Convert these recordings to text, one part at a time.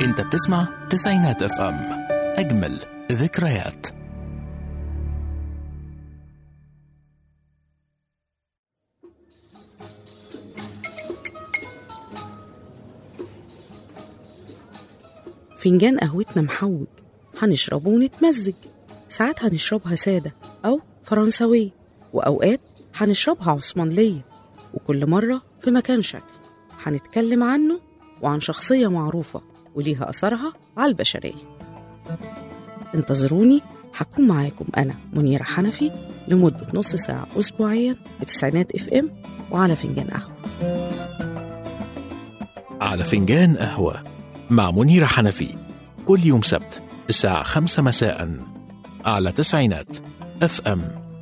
انت بتسمع تسعينات اف ام اجمل ذكريات فنجان قهوتنا محوج هنشربه ونتمزج ساعات هنشربها سادة أو فرنساوية وأوقات هنشربها عثمانلية وكل مرة في مكان شكل هنتكلم عنه وعن شخصية معروفة وليها أثرها على البشرية انتظروني هكون معاكم أنا منيرة حنفي لمدة نص ساعة أسبوعيا بتسعينات اف ام وعلى فنجان قهوة على فنجان قهوة مع منيرة حنفي كل يوم سبت الساعة خمسة مساء على تسعينات اف ام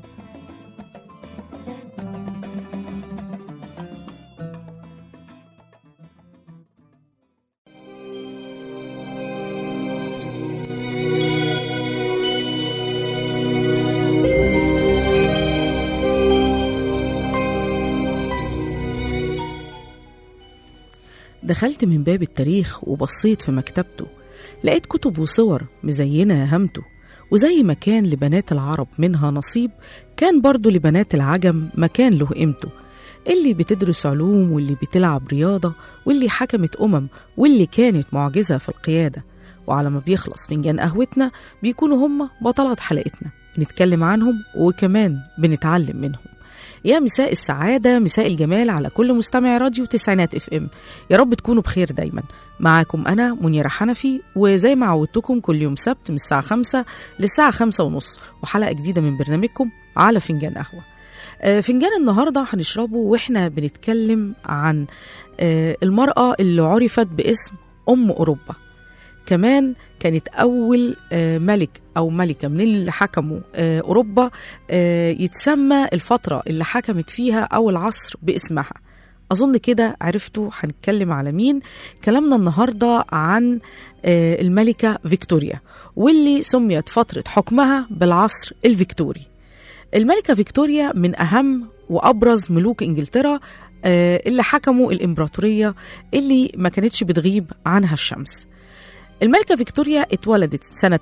دخلت من باب التاريخ وبصيت في مكتبته لقيت كتب وصور مزينة هامته وزي ما كان لبنات العرب منها نصيب كان برضو لبنات العجم مكان له قيمته اللي بتدرس علوم واللي بتلعب رياضة واللي حكمت أمم واللي كانت معجزة في القيادة وعلى ما بيخلص فنجان قهوتنا بيكونوا هم بطلات حلقتنا بنتكلم عنهم وكمان بنتعلم منهم يا مساء السعادة مساء الجمال على كل مستمع راديو تسعينات اف ام يا رب تكونوا بخير دايما معاكم أنا منيرة حنفي وزي ما عودتكم كل يوم سبت من الساعة خمسة للساعة خمسة ونص وحلقة جديدة من برنامجكم على فنجان قهوة آه، فنجان النهاردة هنشربه وإحنا بنتكلم عن آه، المرأة اللي عرفت باسم أم أوروبا كمان كانت أول آه، ملك أو ملكة من اللي حكموا آه، أوروبا آه، يتسمى الفترة اللي حكمت فيها أو العصر باسمها أظن كده عرفتوا هنتكلم على مين كلامنا النهاردة عن آه، الملكة فيكتوريا واللي سميت فترة حكمها بالعصر الفيكتوري الملكة فيكتوريا من أهم وأبرز ملوك إنجلترا آه، اللي حكموا الإمبراطورية اللي ما كانتش بتغيب عنها الشمس الملكة فيكتوريا اتولدت سنة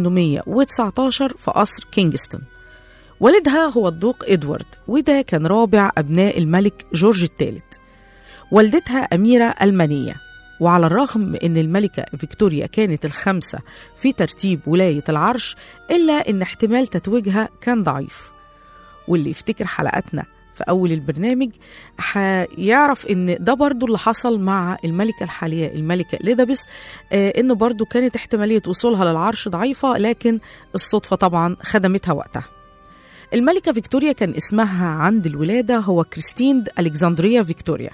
1819 في قصر كينغستون والدها هو الدوق إدوارد وده كان رابع أبناء الملك جورج الثالث والدتها أميرة ألمانية وعلى الرغم من أن الملكة فيكتوريا كانت الخامسة في ترتيب ولاية العرش إلا أن احتمال تتويجها كان ضعيف واللي يفتكر حلقاتنا في أول البرنامج هيعرف إن ده برضو اللي حصل مع الملكة الحالية الملكة إليزابيث آه إنه برضو كانت احتمالية وصولها للعرش ضعيفة لكن الصدفة طبعا خدمتها وقتها الملكة فيكتوريا كان اسمها عند الولادة هو كريستين ألكسندريا فيكتوريا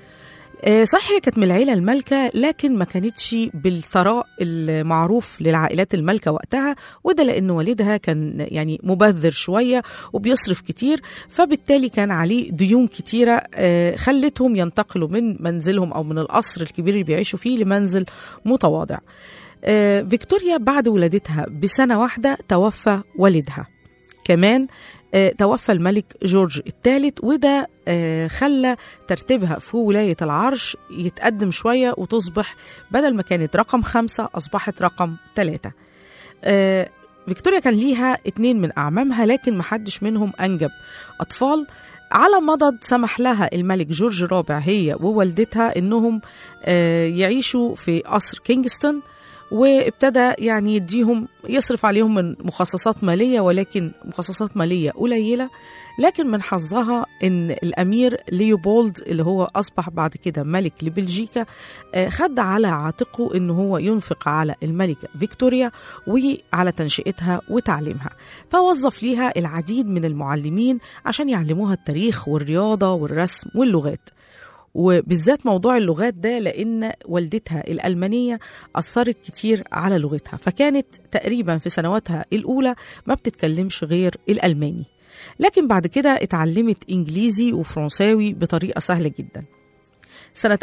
آه، صحيح هي كانت من العيلة المالكة لكن ما كانتش بالثراء المعروف للعائلات المالكة وقتها وده لأن والدها كان يعني مبذر شوية وبيصرف كتير فبالتالي كان عليه ديون كتيرة آه، خلتهم ينتقلوا من منزلهم أو من القصر الكبير اللي بيعيشوا فيه لمنزل متواضع آه، فيكتوريا بعد ولادتها بسنة واحدة توفى والدها كمان آه، توفى الملك جورج الثالث وده آه، خلى ترتيبها في ولاية العرش يتقدم شوية وتصبح بدل ما كانت رقم خمسة أصبحت رقم ثلاثة آه، فيكتوريا كان ليها اتنين من أعمامها لكن محدش منهم أنجب أطفال على مضض سمح لها الملك جورج الرابع هي ووالدتها انهم آه، يعيشوا في قصر كينغستون وابتدى يعني يديهم يصرف عليهم من مخصصات ماليه ولكن مخصصات ماليه قليله لكن من حظها ان الامير ليوبولد اللي هو اصبح بعد كده ملك لبلجيكا آه، خد على عاتقه ان هو ينفق على الملكه فيكتوريا وعلى تنشئتها وتعليمها فوظف ليها العديد من المعلمين عشان يعلموها التاريخ والرياضه والرسم واللغات وبالذات موضوع اللغات ده لأن والدتها الألمانية أثرت كتير على لغتها فكانت تقريبا في سنواتها الأولى ما بتتكلمش غير الألماني لكن بعد كده اتعلمت إنجليزي وفرنساوي بطريقة سهلة جدا سنة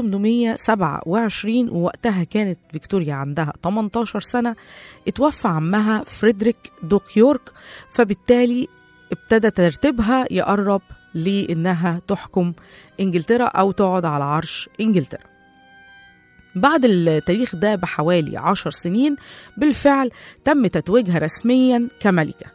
1827 ووقتها كانت فيكتوريا عندها 18 سنة اتوفى عمها فريدريك دوك يورك فبالتالي ابتدى ترتيبها يقرب لإنها تحكم إنجلترا أو تقعد على عرش إنجلترا بعد التاريخ ده بحوالي عشر سنين بالفعل تم تتويجها رسميا كملكة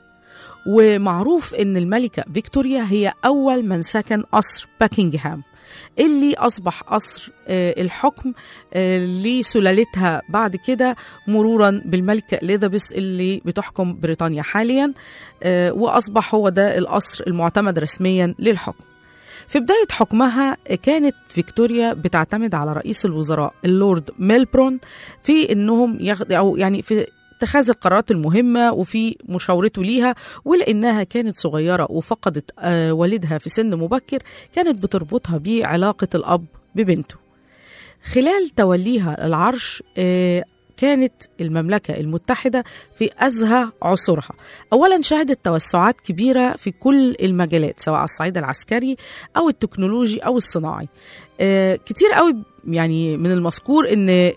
ومعروف ان الملكة فيكتوريا هي اول من سكن قصر باكنجهام اللي اصبح قصر آه، الحكم آه، لسلالتها بعد كده مرورا بالملكة اليزابيث اللي بتحكم بريطانيا حاليا آه، واصبح هو ده القصر المعتمد رسميا للحكم في بداية حكمها كانت فيكتوريا بتعتمد على رئيس الوزراء اللورد ميلبرون في انهم ياخد او يعني في اتخاذ القرارات المهمة وفي مشاورته ليها ولأنها كانت صغيرة وفقدت آه، والدها في سن مبكر كانت بتربطها بعلاقة الأب ببنته خلال توليها العرش آه، كانت المملكة المتحدة في أزهى عصورها أولا شهدت توسعات كبيرة في كل المجالات سواء على الصعيد العسكري أو التكنولوجي أو الصناعي آه، كتير قوي يعني من المذكور أن ال-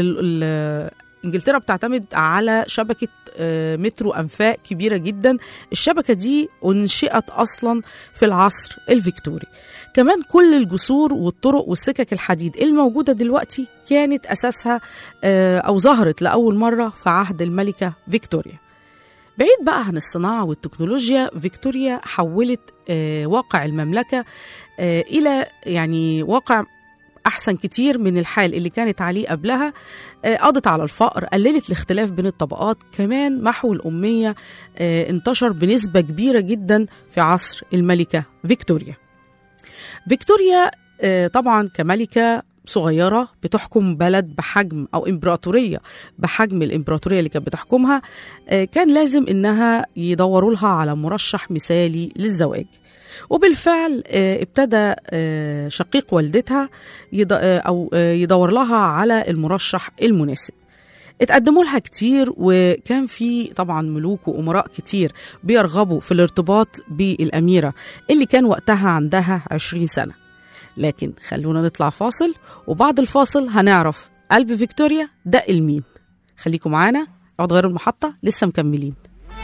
ال- انجلترا بتعتمد على شبكه آه، مترو انفاق كبيره جدا الشبكه دي انشئت اصلا في العصر الفيكتوري كمان كل الجسور والطرق والسكك الحديد الموجوده دلوقتي كانت اساسها آه، او ظهرت لاول مره في عهد الملكه فيكتوريا بعيد بقى عن الصناعة والتكنولوجيا فيكتوريا حولت آه، واقع المملكة آه، إلى يعني واقع أحسن كتير من الحال اللي كانت عليه قبلها آه، قضت على الفقر قللت الاختلاف بين الطبقات كمان محو الأمية آه، انتشر بنسبة كبيرة جدا في عصر الملكة فيكتوريا فيكتوريا آه، طبعا كملكة صغيرة بتحكم بلد بحجم أو إمبراطورية بحجم الإمبراطورية اللي كانت بتحكمها آه، كان لازم إنها يدوروا لها على مرشح مثالي للزواج وبالفعل آه، ابتدى آه، شقيق والدتها يد- آه، أو آه، يدور لها على المرشح المناسب اتقدموا لها كتير وكان في طبعا ملوك وامراء كتير بيرغبوا في الارتباط بالاميره اللي كان وقتها عندها 20 سنه لكن خلونا نطلع فاصل وبعد الفاصل هنعرف قلب فيكتوريا دق لمين خليكم معانا اقعدوا غير المحطه لسه مكملين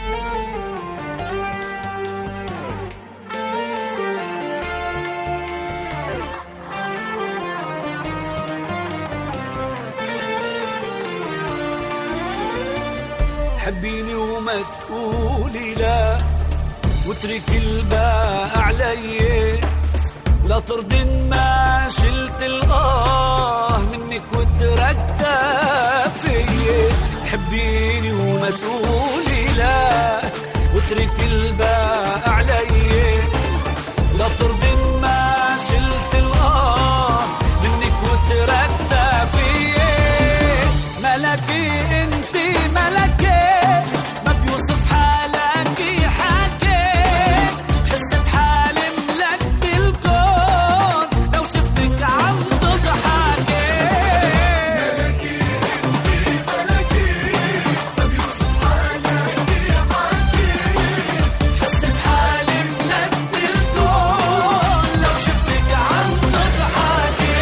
حبيني وما تقولي لا واترك الباء علي لا ترضين ما شلت الآه منك وتركت فيي حبيني وما تقولي لا واترك الباء علي لا ترضين ما شلت الآه منك وتركت فيي ملكي انت ملكي ما بيوصف حالك حكي بحس بحالي ملكت الكون لو شفتك عم تضحكي ملكي انت ملكي ما بيوصف حالك حكي بحس بحالي ملكت الكون لو شفتك عم تضحكي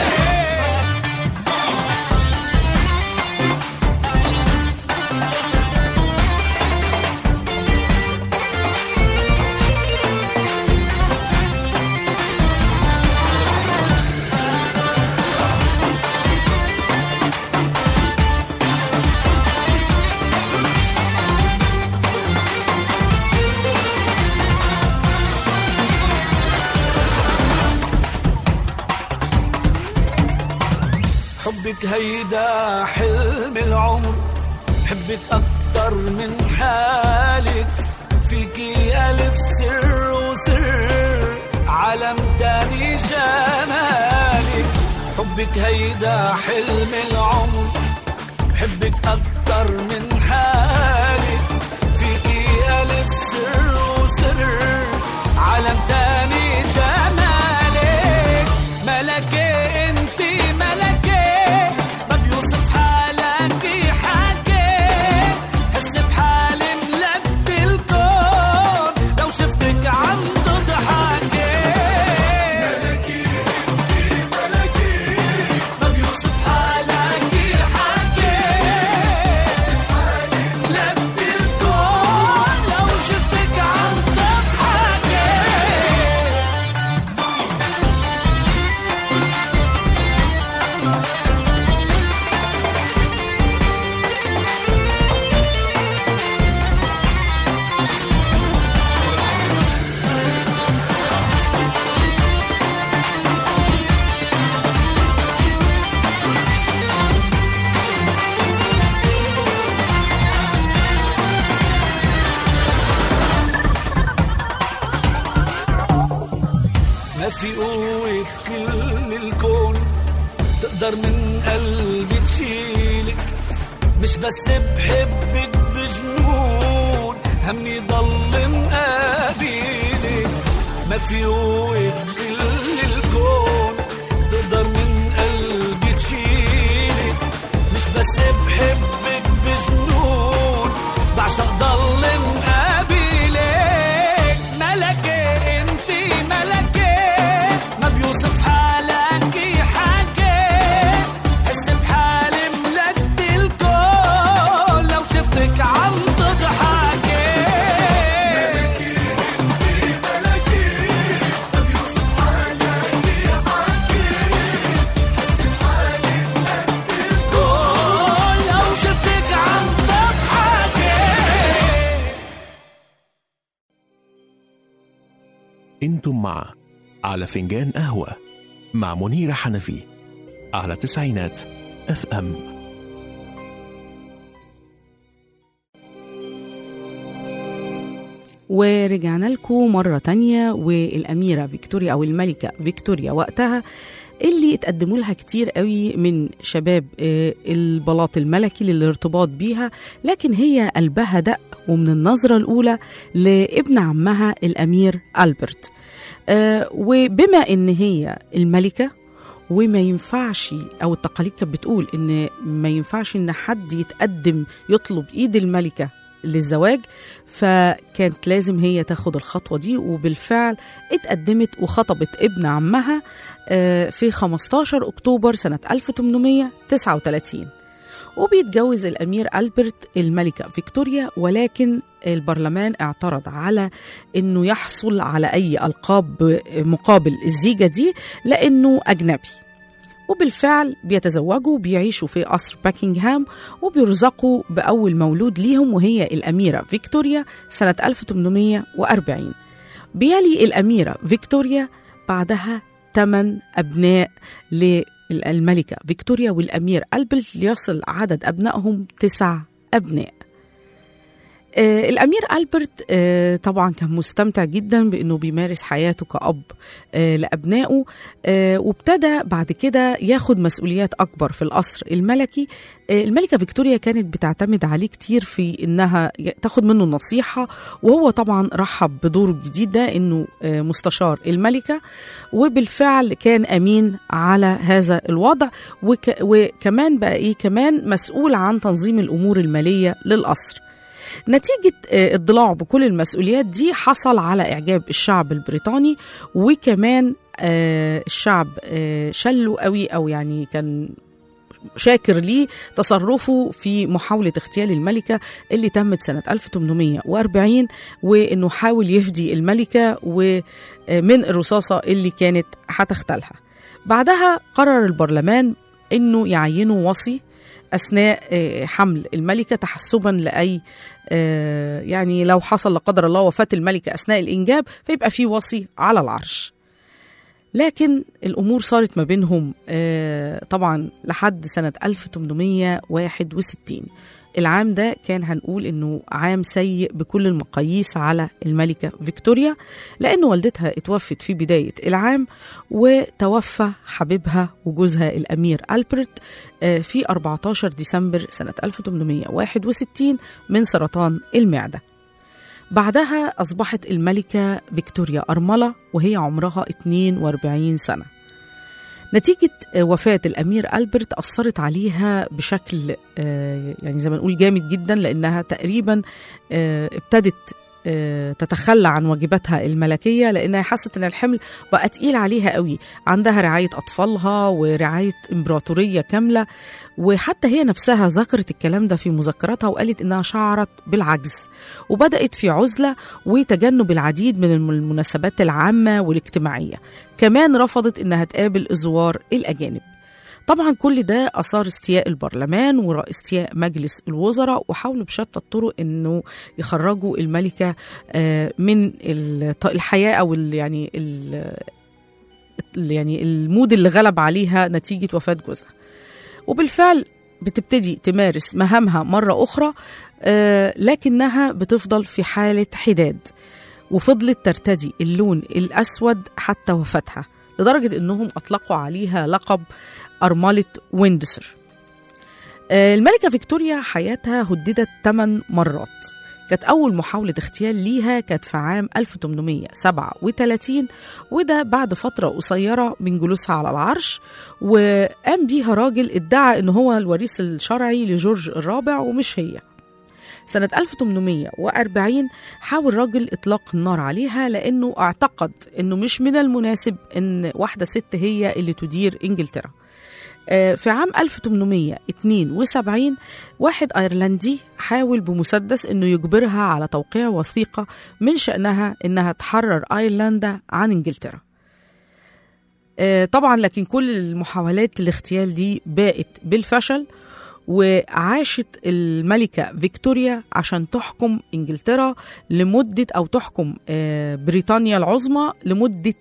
حبك هيدا حلم العمر بحبك أكتر من حالك فيكي ألف سر وسر عالم تاني جمالك حبك هيدا حلم العمر بحبك أكتر من حالك فيكي ألف سر وسر عالم تاني جمالك ملكي انت ملكي ما بيوصف حالك حكي حس بحالي ملبت الكون لو شفتك عم تضحكي ملكي انت ملكي ما بيوصف حالك حكي تقدر من قلبي تشيلك مش بس بحبك بجنون همي ضل مقابلك ما في قوة كل الكون تقدر من قلبي تشيلك مش بس بحبك بجنون بعشق ضل مقابلك ملكة انتي ملكة ما بيوصف حالك حكي حس بحالي ملكت الكون لو شفتك عم تضحكي لو شفتك عم تضحكي انتم مع على فنجان قهوة مع منيرة حنفي على تسعينات اف ام ورجعنا لكم مرة تانية والأميرة فيكتوريا أو الملكة فيكتوريا وقتها اللي اتقدموا لها كتير قوي من شباب آه، البلاط الملكي للارتباط بيها لكن هي قلبها دق ومن النظرة الأولى لابن عمها الأمير ألبرت آه، وبما إن هي الملكة وما ينفعش او التقاليد كانت بتقول ان ما ينفعش ان حد يتقدم يطلب ايد الملكه للزواج فكانت لازم هي تاخد الخطوه دي وبالفعل اتقدمت وخطبت ابن عمها آه، في 15 اكتوبر سنه 1839 وبيتجوز الامير البرت الملكه فيكتوريا ولكن البرلمان اعترض على انه يحصل على اي القاب مقابل الزيجه دي لانه اجنبي وبالفعل بيتزوجوا وبيعيشوا في قصر باكنغهام وبيرزقوا بأول مولود ليهم وهي الأميرة فيكتوريا سنة 1840 بيلي الأميرة فيكتوريا بعدها ثمان أبناء للملكة فيكتوريا والأمير ألبرت ليصل عدد أبنائهم تسع أبناء آه الأمير ألبرت آه طبعا كان مستمتع جدا بأنه بيمارس حياته كأب آه لأبنائه آه وابتدى بعد كده ياخد مسؤوليات أكبر في القصر الملكي آه الملكة فيكتوريا كانت بتعتمد عليه كتير في إنها ي- تاخد منه النصيحة وهو طبعا رحب بدوره الجديد ده إنه آه مستشار الملكة وبالفعل كان أمين على هذا الوضع وك وكمان بقى إيه كمان مسؤول عن تنظيم الأمور المالية للقصر نتيجة آه، اضلاعه بكل المسؤوليات دي حصل على إعجاب الشعب البريطاني وكمان آه، الشعب آه، شله قوي أو يعني كان شاكر ليه تصرفه في محاولة اغتيال الملكة اللي تمت سنة 1840 وإنه حاول يفدي الملكة ومن الرصاصة اللي كانت هتختلها بعدها قرر البرلمان إنه يعينوا وصي أثناء آه، حمل الملكة تحسبا لأي آه، يعني لو حصل لا قدر الله وفاة الملكة أثناء الإنجاب فيبقى في وصي على العرش لكن الأمور صارت ما بينهم آه، طبعا لحد سنة 1861 العام ده كان هنقول انه عام سيء بكل المقاييس على الملكه فيكتوريا لان والدتها اتوفت في بدايه العام وتوفى حبيبها وجوزها الامير البرت آه، في 14 ديسمبر سنه 1861 من سرطان المعده بعدها أصبحت الملكة فيكتوريا أرملة وهي عمرها 42 سنة نتيجة آه، وفاة الأمير ألبرت أثرت عليها بشكل آه، يعني زي ما نقول جامد جدا لأنها تقريبا آه، ابتدت آه، تتخلى عن واجباتها الملكية لأنها حست أن الحمل بقى تقيل عليها قوي عندها رعاية أطفالها ورعاية إمبراطورية كاملة وحتى هي نفسها ذكرت الكلام ده في مذكراتها وقالت إنها شعرت بالعجز وبدأت في عزلة وتجنب العديد من الم- المناسبات العامة والاجتماعية كمان رفضت إنها تقابل الزوار الأجانب طبعا كل ده أثار استياء البرلمان واستياء مجلس الوزراء وحاولوا بشتى الطرق إنه يخرجوا الملكة آه، من الط- الحياة أو ال- يعني ال- ال- يعني المود اللي غلب عليها نتيجة وفاة جوزها وبالفعل بتبتدي تمارس مهامها مرة أخرى آه، لكنها بتفضل في حالة حداد وفضلت ترتدي اللون الأسود حتى وفاتها لدرجة إنهم أطلقوا عليها لقب أرملة ويندسر آه، الملكة فيكتوريا حياتها هددت 8 مرات كانت أول محاولة اغتيال ليها كانت في عام 1837 وده بعد فترة قصيرة من جلوسها على العرش وقام بيها راجل ادعى إن هو الوريث الشرعي لجورج الرابع ومش هي سنة 1840 حاول راجل إطلاق النار عليها لأنه اعتقد أنه مش من المناسب أن واحدة ست هي اللي تدير إنجلترا آه، في عام 1872 واحد أيرلندي حاول بمسدس أنه يجبرها على توقيع وثيقة من شأنها أنها تحرر أيرلندا عن إنجلترا آه، طبعا لكن كل المحاولات الاغتيال دي باءت بالفشل وعاشت الملكة فيكتوريا عشان تحكم إنجلترا لمدة أو تحكم آه، بريطانيا العظمى لمدة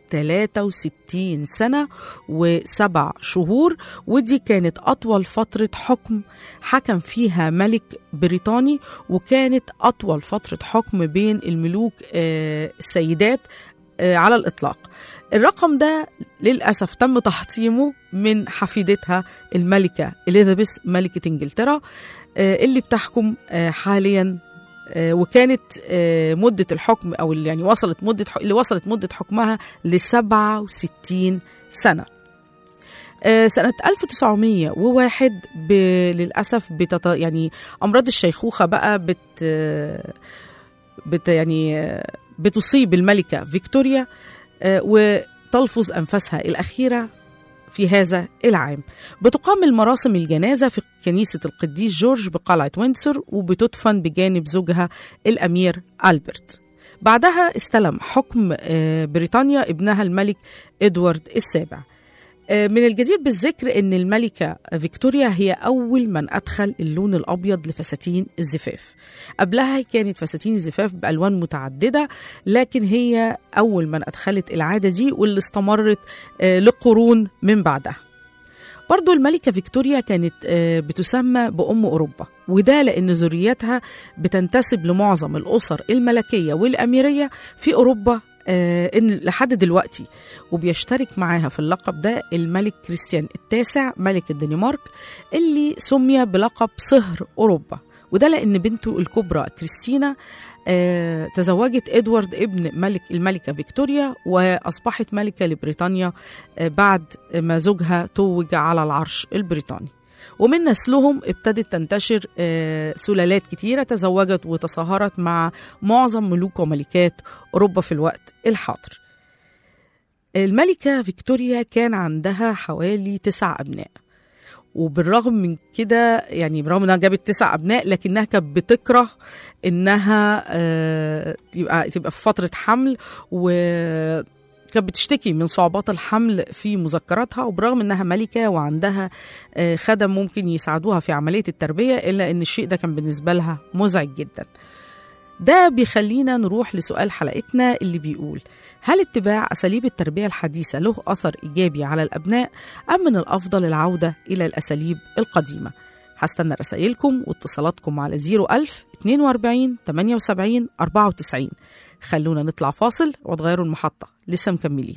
63 سنة وسبع شهور ودي كانت أطول فترة حكم حكم فيها ملك بريطاني وكانت أطول فترة حكم بين الملوك آه، السيدات آه، على الإطلاق الرقم ده للأسف تم تحطيمه من حفيدتها الملكة إليزابيث ملكة إنجلترا آه، اللي بتحكم آه، حاليا آه، وكانت آه، مدة الحكم أو اللي يعني وصلت مدة ح- اللي وصلت مدة حكمها ل 67 سنة آه، سنة 1901 ب... للأسف بتط... يعني أمراض الشيخوخة بقى بت... آه، بت... يعني آه، بتصيب الملكة فيكتوريا آه، وتلفظ أنفاسها الأخيرة في هذا العام بتقام المراسم الجنازة في كنيسة القديس جورج بقلعة ويندسور وبتدفن بجانب زوجها الأمير ألبرت بعدها استلم حكم آه، بريطانيا ابنها الملك إدوارد السابع آه، من الجدير بالذكر ان الملكه فيكتوريا هي اول من ادخل اللون الابيض لفساتين الزفاف قبلها كانت فساتين الزفاف بالوان متعدده لكن هي اول من ادخلت العاده دي واللي استمرت آه، لقرون من بعدها برضو الملكة فيكتوريا كانت آه، بتسمى بأم أوروبا وده لأن ذريتها بتنتسب لمعظم الأسر الملكية والأميرية في أوروبا آه، إن لحد دلوقتي وبيشترك معاها في اللقب ده الملك كريستيان التاسع ملك الدنمارك اللي سمي بلقب صهر أوروبا وده لأن بنته الكبرى كريستينا آه، تزوجت إدوارد ابن ملك الملكة فيكتوريا وأصبحت ملكة لبريطانيا آه، بعد ما زوجها توج على العرش البريطاني ومن نسلهم ابتدت تنتشر آه، سلالات كتيرة تزوجت وتصاهرت مع معظم ملوك وملكات أوروبا في الوقت الحاضر الملكة فيكتوريا كان عندها حوالي تسع أبناء وبالرغم من كده يعني برغم انها جابت تسع ابناء لكنها كانت بتكره انها آه، تبقى تبقى في فتره حمل و كانت بتشتكي من صعوبات الحمل في مذكراتها وبرغم انها ملكه وعندها آه، خدم ممكن يساعدوها في عمليه التربيه الا ان الشيء ده كان بالنسبه لها مزعج جدا. ده بيخلينا نروح لسؤال حلقتنا اللي بيقول هل اتباع اساليب التربيه الحديثه له اثر ايجابي على الابناء ام من الافضل العوده الى الاساليب القديمه؟ هستنى رسائلكم واتصالاتكم على 01000 42 78 94 خلونا نطلع فاصل وتغيروا المحطة لسه مكملين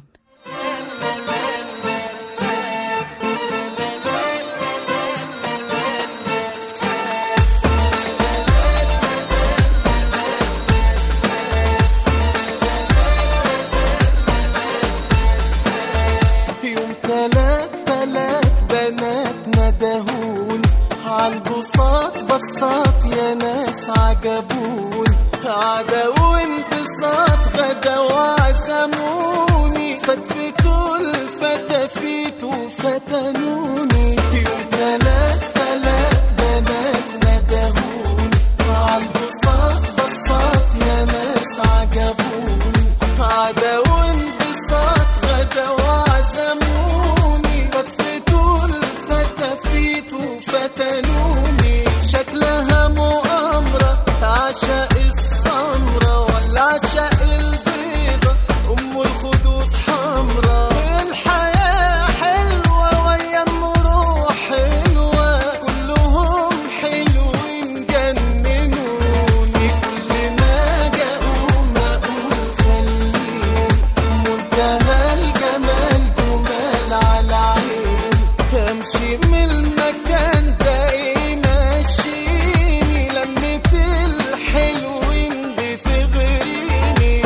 يوم تلات تلات بنات ندهون عالبساط بساط يا ناس عجبون عدا وانبساط غدا وعزموني فتفتوا الفتافيت وفتنوني يوم تلات تلات بنات ندهون عالبساط بساط يا ناس عجبوني عدا وانبساط غدا وعزموني فتفتوا الفتافيت وفتنوني شكلها مؤامرة عشاء السمرة ولا عشاء البيضة أم الخدود حمرا الحياة حلوة ويا أم امشي من المكان ده ايه ماشيني لمة الحلوين بتغريني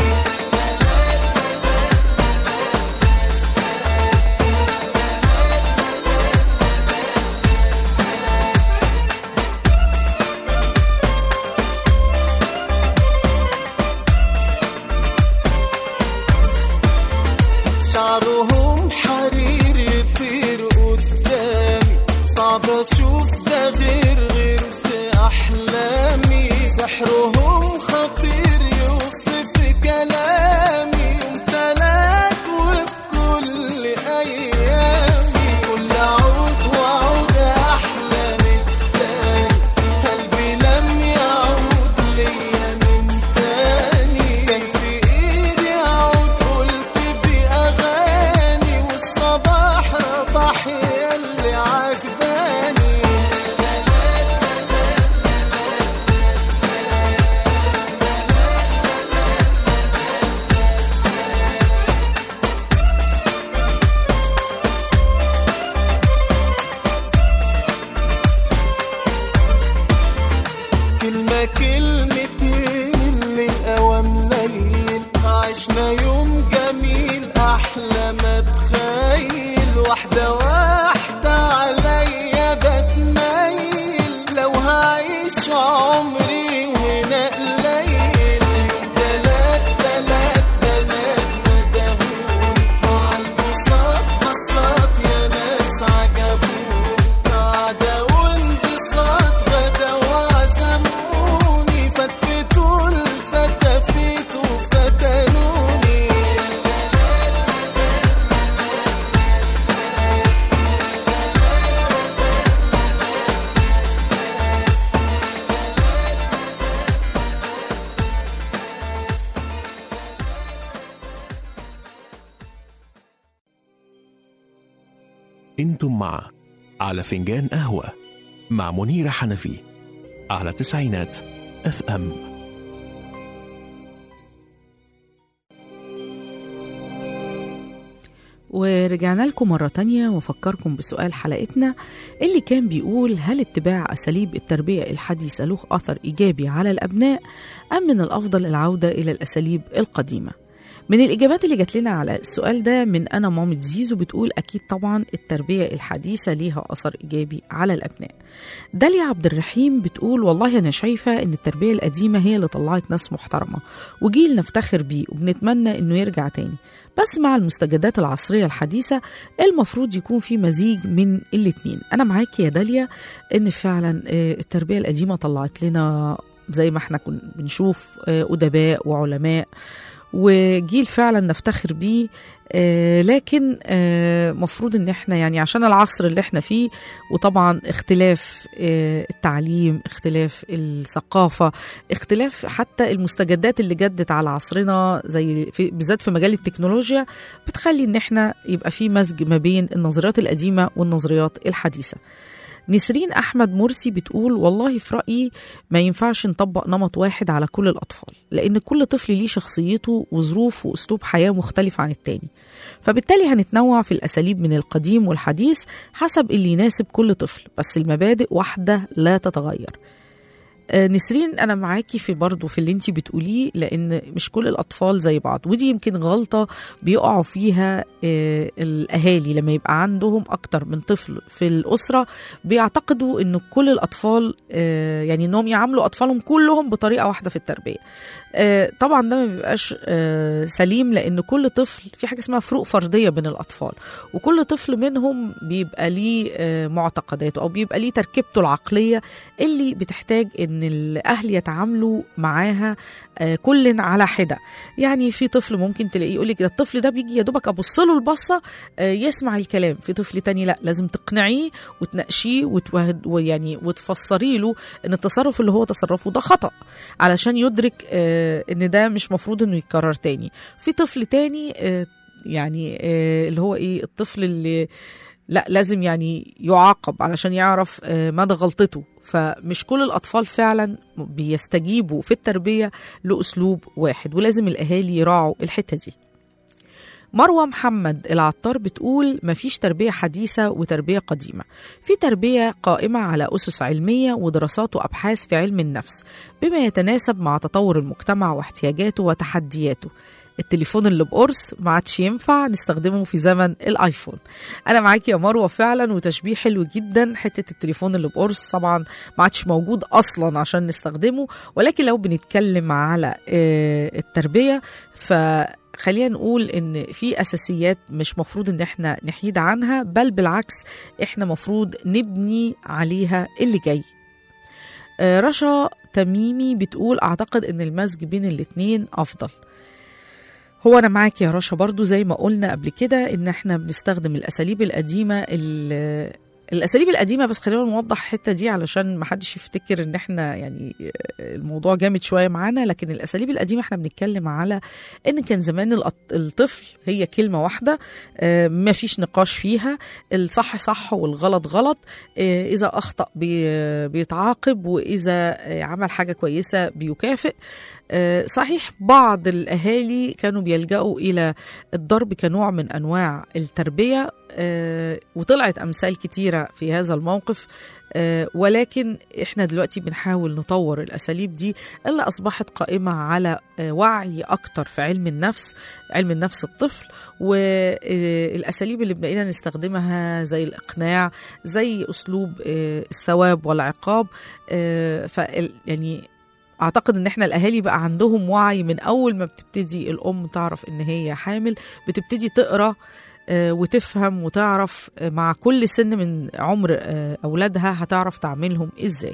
شعرهم حرير يطير قدامي صعب اشوف ده غير غير في احلامي سحرهم خطير يوصف كلامي يوم تلات وبكل ايامي كل عود وعود احلى من التاني قلبي لم يعود ليا من تاني كان في ايدي عود قلت دي اغاني والصباح ربح ياللي عجباني كلمة كلمتين اللي قوام ليل عشنا يوم جميل أحلى ما تخيل واحدة واحدة عليا بتميل لو هعيش عمري هنا قليل تلات تلات بنات ندهوني عالبساط بساط يا ناس عجبوني قعدة وانبساط غدا وعزموني فتفتوا الفتافيت وفتنوني انتم مع على فنجان قهوة مع منيرة حنفي على تسعينات اف ام ورجعنا لكم مرة تانية وفكركم بسؤال حلقتنا اللي كان بيقول هل اتباع أساليب التربية الحديثة له أثر إيجابي على الأبناء أم من الأفضل العودة إلى الأساليب القديمة؟ من الإجابات اللي جات لنا على السؤال ده من أنا مامة زيزو بتقول أكيد طبعا التربية الحديثة ليها أثر إيجابي على الأبناء داليا عبد الرحيم بتقول والله أنا شايفة إن التربية القديمة هي اللي طلعت ناس محترمة وجيل نفتخر بيه وبنتمنى إنه يرجع تاني بس مع المستجدات العصرية الحديثة المفروض يكون في مزيج من الاتنين أنا معاكي يا داليا إن فعلا آه، التربية القديمة طلعت لنا زي ما احنا كنا بنشوف آه، أدباء وعلماء وجيل فعلا نفتخر بيه آه، لكن آه، مفروض ان احنا يعني عشان العصر اللي احنا فيه وطبعا اختلاف آه، التعليم اختلاف الثقافة اختلاف حتى المستجدات اللي جدت على عصرنا زي في بالذات في مجال التكنولوجيا بتخلي ان احنا يبقى في مزج ما بين النظريات القديمة والنظريات الحديثة نسرين احمد مرسي بتقول والله في رايي ما ينفعش نطبق نمط واحد على كل الاطفال لان كل طفل ليه شخصيته وظروف واسلوب حياه مختلف عن التاني فبالتالي هنتنوع في الاساليب من القديم والحديث حسب اللي يناسب كل طفل بس المبادئ واحده لا تتغير آه، نسرين انا معاكي في برضه في اللي انت بتقوليه لان مش كل الاطفال زي بعض ودي يمكن غلطه بيقعوا فيها آه، الاهالي لما يبقى عندهم اكتر من طفل في الاسره بيعتقدوا ان كل الاطفال آه، يعني انهم يعاملوا اطفالهم كلهم بطريقه واحده في التربيه آه، طبعا ده ما بيبقاش آه، سليم لان كل طفل في حاجه اسمها فروق فرديه بين الاطفال وكل طفل منهم بيبقى ليه آه، معتقداته او بيبقى ليه تركيبته العقليه اللي بتحتاج ان الاهل يتعاملوا معاها آه، كل على حده يعني في طفل ممكن تلاقيه يقول لك ده الطفل ده بيجي يا دوبك ابص له البصه آه، يسمع الكلام في طفل تاني لا لازم تقنعيه وتناقشيه وتوهد ويعني وتفسري له ان التصرف اللي هو تصرفه ده خطا علشان يدرك آه، ان ده مش مفروض انه يتكرر تاني في طفل تاني آه، يعني آه، اللي هو ايه الطفل اللي لا لازم يعني يعاقب علشان يعرف آه، مدى غلطته فمش كل الأطفال فعلا بيستجيبوا في التربية لأسلوب واحد ولازم الأهالي يراعوا الحتة دي مروة محمد العطار بتقول مفيش تربية حديثة وتربية قديمة في تربية قائمة على أسس علمية ودراسات وأبحاث في علم النفس بما يتناسب مع تطور المجتمع واحتياجاته وتحدياته التليفون اللي بقرص ما عادش ينفع نستخدمه في زمن الايفون انا معاكي يا مروه فعلا وتشبيه حلو جدا حته التليفون اللي بقرص طبعا ما عادش موجود اصلا عشان نستخدمه ولكن لو بنتكلم على آه، التربيه فخلينا نقول ان في اساسيات مش مفروض ان احنا نحيد عنها بل بالعكس احنا مفروض نبني عليها اللي جاي آه، رشا تميمي بتقول اعتقد ان المزج بين الاتنين افضل هو انا معاك يا رشا برضو زي ما قلنا قبل كده ان احنا بنستخدم الاساليب القديمه ال- الاساليب القديمه بس خلينا نوضح الحته دي علشان ما حدش يفتكر ان احنا يعني الموضوع جامد شويه معانا لكن الاساليب القديمه احنا بنتكلم على ان كان زمان الأط- الطفل هي كلمه واحده آه، ما فيش نقاش فيها الصح صح والغلط غلط آه، اذا اخطا بي- بيتعاقب واذا آه، عمل حاجه كويسه بيكافئ آه، صحيح بعض الاهالي كانوا بيلجأوا الى الضرب كنوع من انواع التربيه آه، وطلعت امثال كتيره في هذا الموقف آه، ولكن احنا دلوقتي بنحاول نطور الاساليب دي اللي اصبحت قائمه على آه، وعي اكتر في علم النفس علم النفس الطفل والاساليب اللي بقينا نستخدمها زي الاقناع زي اسلوب آه، الثواب والعقاب آه، فال- يعني اعتقد ان احنا الاهالي بقى عندهم وعي من اول ما بتبتدي الام تعرف ان هي حامل بتبتدي تقرا آه، وتفهم وتعرف آه، مع كل سن من عمر آه، اولادها هتعرف تعملهم ازاي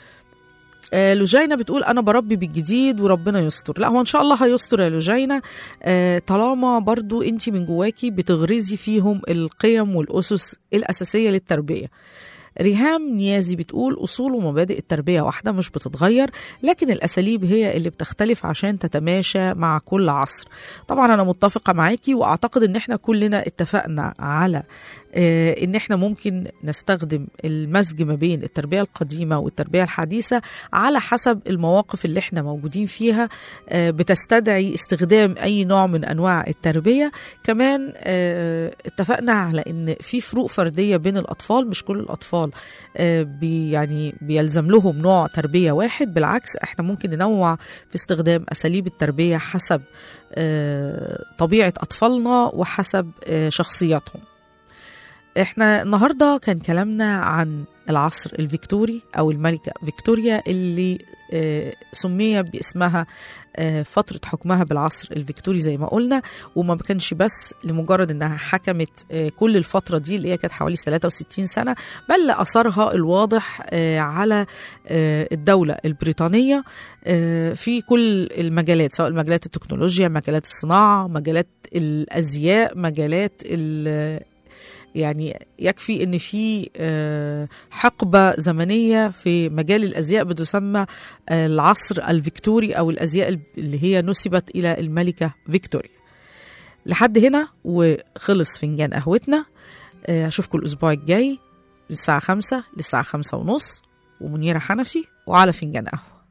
آه، لوجينا بتقول انا بربي بالجديد وربنا يستر لا هو ان شاء الله هيستر يا لوجينا آه، طالما برضو انت من جواكي بتغرزي فيهم القيم والاسس الاساسيه للتربيه ريهام نيازي بتقول أصول ومبادئ التربية واحدة مش بتتغير لكن الأساليب هي اللي بتختلف عشان تتماشى مع كل عصر طبعا أنا متفقة معاكي وأعتقد إن احنا كلنا اتفقنا على آه، إن احنا ممكن نستخدم المزج ما بين التربية القديمة والتربية الحديثة على حسب المواقف اللي احنا موجودين فيها آه، بتستدعي استخدام أي نوع من أنواع التربية كمان آه، اتفقنا على ان في فروق فرديه بين الاطفال مش كل الاطفال آه، بي يعني بيلزم لهم نوع تربيه واحد بالعكس احنا ممكن ننوع في استخدام اساليب التربيه حسب آه، طبيعه اطفالنا وحسب آه، شخصياتهم احنا النهارده كان كلامنا عن العصر الفيكتوري او الملكه فيكتوريا اللي آه، سمي باسمها آه، فتره حكمها بالعصر الفيكتوري زي ما قلنا وما كانش بس لمجرد انها حكمت آه، كل الفتره دي اللي هي كانت حوالي 63 سنه بل اثرها الواضح آه، على آه، الدوله البريطانيه آه، في كل المجالات سواء مجالات التكنولوجيا مجالات الصناعه مجالات الازياء مجالات ال- يعني يكفي ان في آه، حقبه زمنيه في مجال الازياء بتسمى آه، العصر الفيكتوري او الازياء اللي هي نسبت الى الملكه فيكتوريا لحد هنا وخلص فنجان قهوتنا آه، اشوفكم الاسبوع الجاي من الساعه خمسة للساعه خمسة ونص ومنيره حنفي وعلى فنجان قهوه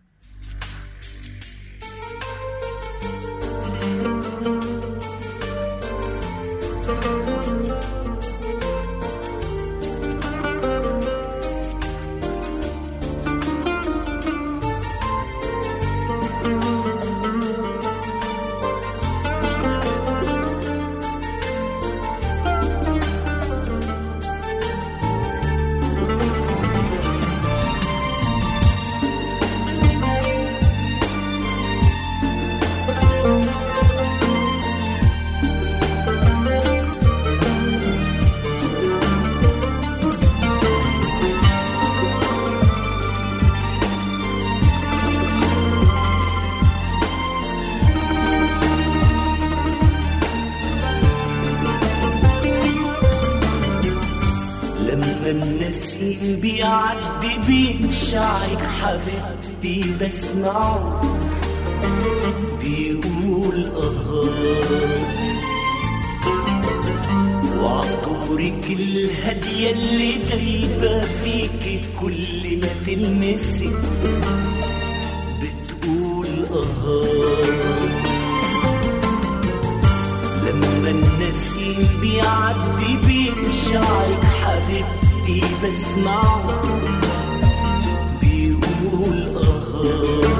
لما النسيم بيعدي بين شعرك حبيبتي بسمعه بيقول اه وعطورك الهادية اللي دايبة فيك كل ما تلمسي بتقول اه لما لما النسيم بيعدي بشعرك حبيبتي بسمعه بيقول اه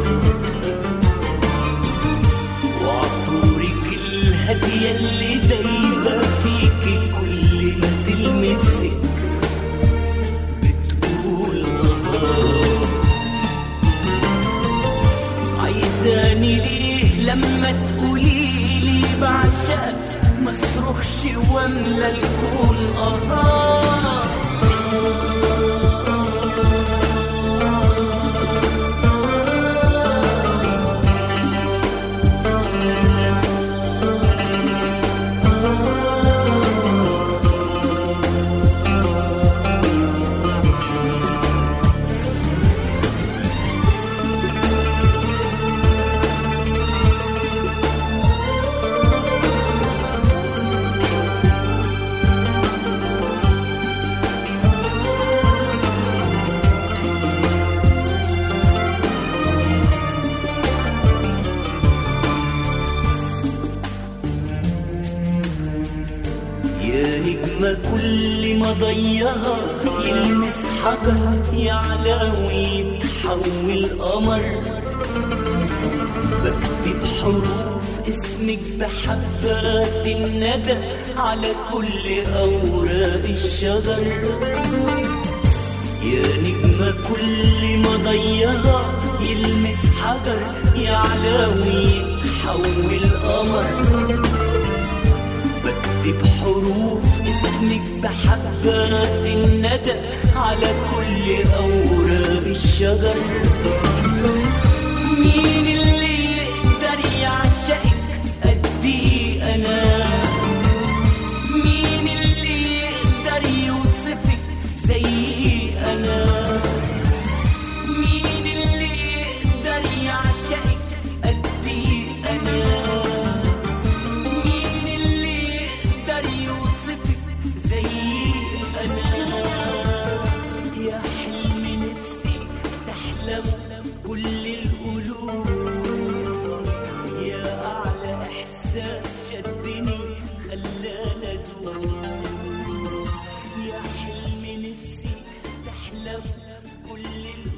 وعطورك الهدية اللي دايبة فيكي كل ما تلمسك بتقول اه عايزاني ليه لما تقولي لي بعشقك ما اصرخش واملى الكون اه يا نجمة كل ما ضيها يلمس حجر يعلى ويتحول قمر بكتب حروف اسمك بحبات الندى على كل أوراق الشجر يا نجمة كل ما ضيها يلمس حجر يعلى ويتحول قمر بكتب حروف اسمك بحبات الندى على كل أوراق الشجر مين اللي يقدر يعشقك قد إيه أنا مين اللي يقدر يوصفك زي أنا مين اللي يقدر يعشقك قد إيه أنا مين اللي يقدر يوصفك زي انا يا حلم نفسي تحلم كل القلوب يا اعلى احساس شدني خلاني ادوم يا حلم نفسي تحلم كل القلوب